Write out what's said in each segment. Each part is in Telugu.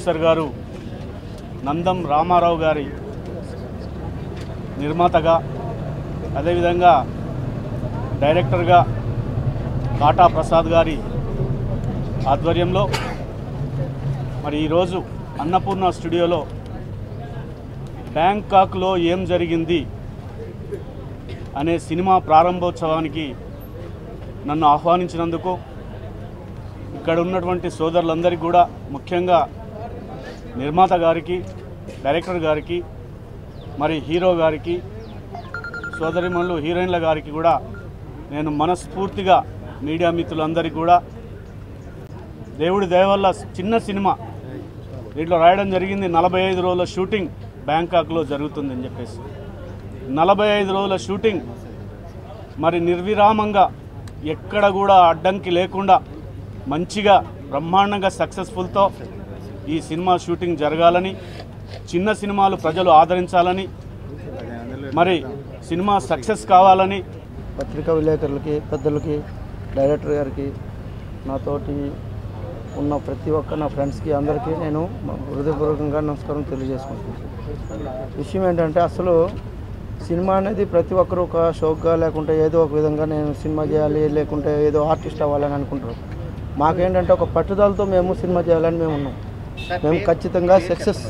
ప్రొడ్యూసర్ గారు నందం రామారావు గారి నిర్మాతగా అదేవిధంగా డైరెక్టర్గా కాటా ప్రసాద్ గారి ఆధ్వర్యంలో మరి ఈరోజు అన్నపూర్ణ స్టూడియోలో బ్యాంకాక్లో ఏం జరిగింది అనే సినిమా ప్రారంభోత్సవానికి నన్ను ఆహ్వానించినందుకు ఇక్కడ ఉన్నటువంటి సోదరులందరికీ కూడా ముఖ్యంగా నిర్మాత గారికి డైరెక్టర్ గారికి మరి హీరో గారికి సోదరిమణులు హీరోయిన్ల గారికి కూడా నేను మనస్ఫూర్తిగా మీడియా మిత్రులందరికీ కూడా దేవుడి దయ వల్ల చిన్న సినిమా దీంట్లో రాయడం జరిగింది నలభై ఐదు రోజుల షూటింగ్ బ్యాంకాక్లో జరుగుతుందని చెప్పేసి నలభై ఐదు రోజుల షూటింగ్ మరి నిర్విరామంగా ఎక్కడ కూడా అడ్డంకి లేకుండా మంచిగా బ్రహ్మాండంగా సక్సెస్ఫుల్తో ఈ సినిమా షూటింగ్ జరగాలని చిన్న సినిమాలు ప్రజలు ఆదరించాలని మరి సినిమా సక్సెస్ కావాలని పత్రికా విలేకరులకి పెద్దలకి డైరెక్టర్ గారికి నాతోటి ఉన్న ప్రతి ఒక్క నా ఫ్రెండ్స్కి అందరికీ నేను హృదయపూర్వకంగా నమస్కారం తెలియజేసుకుంటున్నాను విషయం ఏంటంటే అసలు సినిమా అనేది ప్రతి ఒక్కరు ఒక షోక్గా లేకుంటే ఏదో ఒక విధంగా నేను సినిమా చేయాలి లేకుంటే ఏదో ఆర్టిస్ట్ అవ్వాలని అనుకుంటారు మాకేంటంటే ఒక పట్టుదలతో మేము సినిమా చేయాలని మేము ఉన్నాం మేము ఖచ్చితంగా సక్సెస్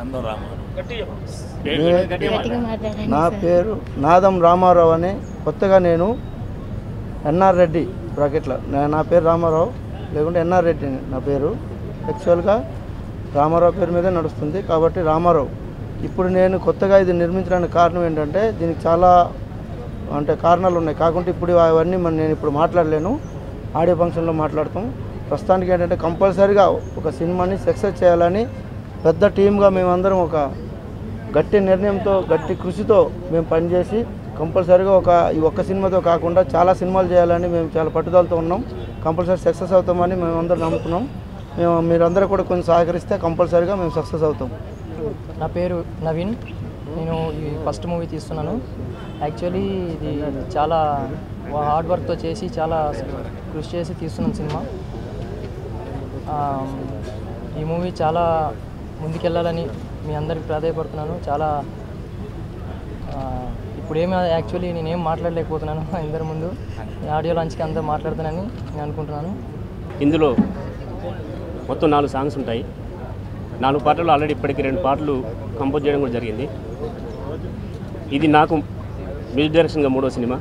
నా పేరు నాదం రామారావు అని కొత్తగా నేను ఎన్ఆర్ రెడ్డి బ్రాకెట్లో నా- నా పేరు రామారావు లేకుంటే ఎన్ఆర్ రెడ్డి నా పేరు యాక్చువల్గా రామారావు పేరు మీదే నడుస్తుంది కాబట్టి రామారావు ఇప్పుడు నేను కొత్తగా ఇది నిర్మించడానికి కారణం ఏంటంటే దీనికి చాలా అంటే కారణాలు ఉన్నాయి కాకుంటే ఇప్పుడు అవన్నీ మన నేను ఇప్పుడు మాట్లాడలేను ఆడియో ఫంక్షన్లో మాట్లాడతాం ప్రస్తుతానికి ఏంటంటే కంపల్సరీగా ఒక సినిమాని సక్సెస్ చేయాలని పెద్ద టీమ్గా మేమందరం ఒక గట్టి నిర్ణయంతో గట్టి కృషితో మేము పనిచేసి కంపల్సరీగా ఒక ఈ ఒక్క సినిమాతో కాకుండా చాలా సినిమాలు చేయాలని మేము చాలా పట్టుదలతో ఉన్నాం కంపల్సరీ సక్సెస్ అవుతామని మేము అందరం నమ్ముతున్నాం మేము మీరందరూ కూడా కొంచెం సహకరిస్తే కంపల్సరీగా మేము సక్సెస్ అవుతాం నా పేరు నవీన్ నేను ఈ ఫస్ట్ మూవీ తీస్తున్నాను యాక్చువల్లీ ఇది చాలా హార్డ్ వర్క్తో చేసి చాలా కృషి చేసి తీస్తున్నాను సినిమా ఆ, ఈ మూవీ చాలా ముందుకెళ్ళాలని మీ అందరికి ప్రాధాయపడుతున్నాను చాలా ఆ, ఇప్పుడేమి యాక్చువల్లీ నేనేం మాట్లాడలేకపోతున్నాను అందరి ముందు ఈ ఆడియో లాంచ్కి అందరూ మాట్లాడుతానని నేను అనుకుంటున్నాను ఇందులో మొత్తం నాలుగు సాంగ్స్ ఉంటాయి నాలుగు పాటలు ఆల్రెడీ ఇప్పటికి రెండు పాటలు కంపోజ్ చేయడం కూడా జరిగింది ఇది నాకు మ్యూజిక్ డైరెక్షన్గా మూడో సినిమా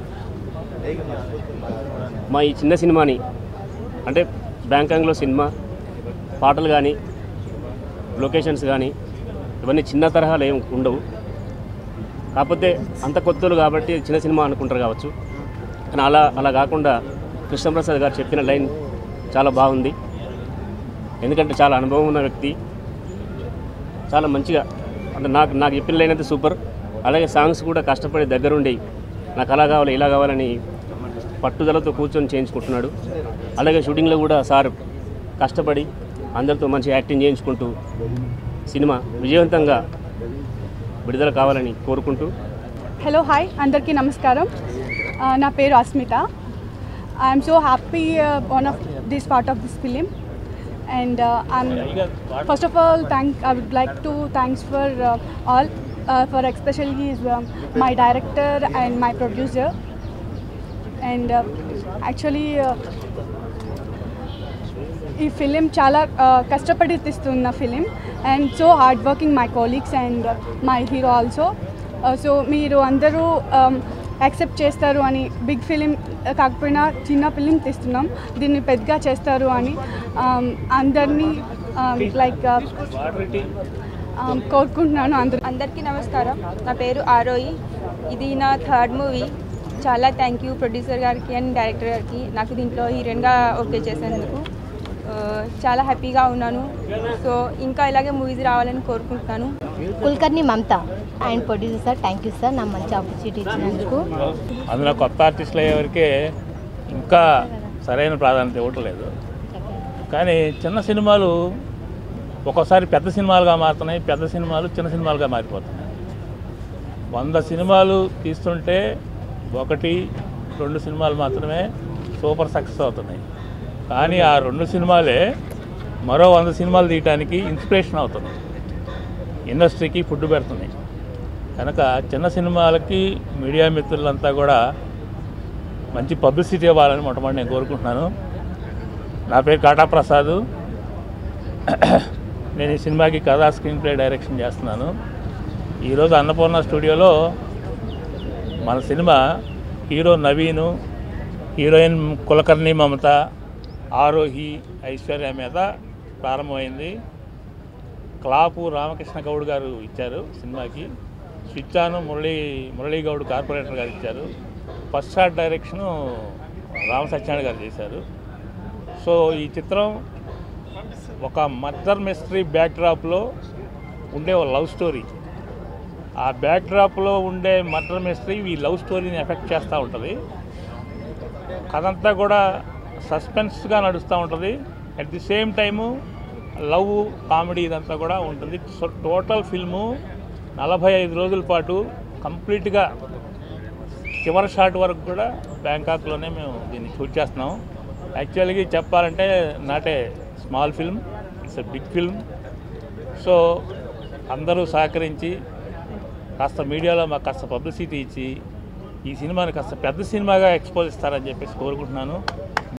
మా ఈ చిన్న సినిమాని అంటే బ్యాంకాంగ్లో సినిమా పాటలు కానీ లొకేషన్స్ కానీ ఇవన్నీ చిన్న తరహాలు ఏం ఉండవు కాకపోతే అంత కొత్తలు కాబట్టి చిన్న సినిమా అనుకుంటారు కావచ్చు కానీ అలా అలా కాకుండా కృష్ణప్రసాద్ గారు చెప్పిన లైన్ చాలా బాగుంది ఎందుకంటే చాలా అనుభవం ఉన్న వ్యక్తి చాలా మంచిగా అంటే నాకు నాకు చెప్పిన లైన్ అయితే సూపర్ అలాగే సాంగ్స్ కూడా కష్టపడి దగ్గరుండి నాకు అలా కావాలి ఇలా కావాలని పట్టుదలతో కూర్చొని చేయించుకుంటున్నాడు అలాగే షూటింగ్లో కూడా సార్ కష్టపడి అందరితో మంచి యాక్టింగ్ చేయించుకుంటూ సినిమా విజయవంతంగా విడుదల కావాలని కోరుకుంటూ హలో హాయ్ అందరికీ నమస్కారం ఆ, నా పేరు Asmita I'm so happy one of this part of this film and I'm first of all thank I would like to thanks for all for especially my director and my producer and actually ఈ ఫిలిం చాలా ఆ, కష్టపడి తీస్తున్న film and so hard working my colleagues and my hero also so మీరు అందరూ యాక్సెప్ట్ చేస్తారు అని బిగ్ ఫిలిం కాకపోయినా చిన్న ఫిలిం తీస్తున్నాం దీన్ని పెద్దగా చేస్తారు అని um, అందరినీ లైక్ కోరుకుంటున్నాను అందరూ అందరికీ నమస్కారం నా పేరు ఆరోయి ఇది నా థర్డ్ మూవీ చాలా థ్యాంక్ యూ ప్రొడ్యూసర్ గారికి అండ్ డైరెక్టర్ గారికి నాకు దీంట్లో హీరోయిన్గా ఓకే చేసేందుకు ఆ, చాలా హ్యాపీగా ఉన్నాను సో ఇంకా ఇలాగే మూవీస్ రావాలని కోరుకుంటున్నాను Kulkarni Mamata and producer sir thank you sir నాకు మంచి ఆపర్చునిటీ ఇచ్చినందుకు అందులో కొత్త ఆర్టిస్టులు అయ్యేవరకే ఇంకా సరైన ప్రాధాన్యత ఇవ్వట్లేదు కానీ చిన్న సినిమాలు ఒక్కోసారి పెద్ద సినిమాలుగా మారుతున్నాయి పెద్ద సినిమాలు చిన్న సినిమాలుగా మారిపోతున్నాయి వంద సినిమాలు తీస్తుంటే ఒకటి రెండు సినిమాలు మాత్రమే సూపర్ సక్సెస్ అవుతున్నాయి కానీ ఆ రెండు సినిమాలే మరో వంద సినిమాలు తీయటానికి ఇన్స్పిరేషన్ అవుతుంది ఇండస్ట్రీకి ఫుడ్ పెడుతుంది కనుక చిన్న సినిమాలకి మీడియా మిత్రులంతా కూడా మంచి పబ్లిసిటీ ఇవ్వాలని మొట్టమొదటి నేను కోరుకుంటున్నాను నా పేరు కాటా ప్రసాద్ నేను ఈ సినిమాకి కథా స్క్రీన్ ప్లే డైరెక్షన్ చేస్తున్నాను ఈరోజు అన్నపూర్ణ స్టూడియోలో మన cinema hero Naveen heroine Kulkarni Mamata Arohi Aishwarya మీద ప్రారంభమైంది క్లాపు రామకృష్ణ గౌడ్ గారు ఇచ్చారు సినిమాకి స్విచ్చాను మురళీ మురళీ గౌడ్ కార్పొరేటర్ గారు ఇచ్చారు first shot direction Rama Satyanarayana garu చేశారు సో ఈ చిత్రం ఒక మర్డర్ మిస్టరీ బ్యాక్డ్రాప్లో ఉండే ఒక లవ్ స్టోరీ ఆ బ్యాక్డ్రాప్లో ఉండే మర్డర్ మిస్టరీ ఈ లవ్ స్టోరీని ఎఫెక్ట్ చేస్తూ ఉంటుంది కథంతా కూడా సస్పెన్స్గా నడుస్తూ ఉంటుంది at the same time love comedy ఇదంతా కూడా ఉంటుంది సో టోటల్ ఫిల్ము నలభై ఐదు రోజుల పాటు కంప్లీట్గా చివరి షాట్ వరకు కూడా బ్యాంకాక్లోనే మేము దీన్ని షూట్ చేస్తున్నాం యాక్చువల్గా చెప్పాలంటే not a small film it's a big film so అందరూ సహకరించి కాస్త మీడియాలో మాకు కాస్త పబ్లిసిటీ ఇచ్చి ఈ సినిమాని కాస్త పెద్ద సినిమాగా ఎక్స్పోజ్ ఇస్తారని చెప్పేసి కోరుకుంటున్నాను